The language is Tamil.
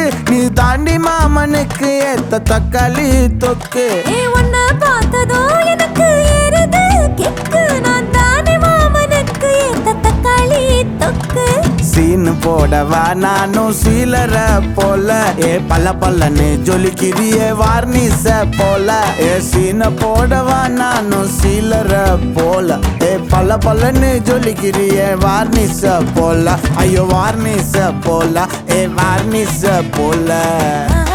நீ தாண்டி மாமனுக்கு ஏத்த தக்காளி தொக்கு ஏ உன்னை பார்த்ததும் எனக்கு ஏறுது கிக்கு நான் தானே மாமனுக்கு ஏத்த தக்காளி தொக்கு சீனு போடவா நானும் சீலர போல ஏ பல்ல பல்லன்னு ஜொலிக்கிறியே வார்னிச போல ஏ சீன போடவா நானும் சீலர போல ஏ பல்ல பல்லன்னு ஜொலிக்கிறியே வார்னிச போல ஐயோ வார்னிச போல ஏ வார்னிச போல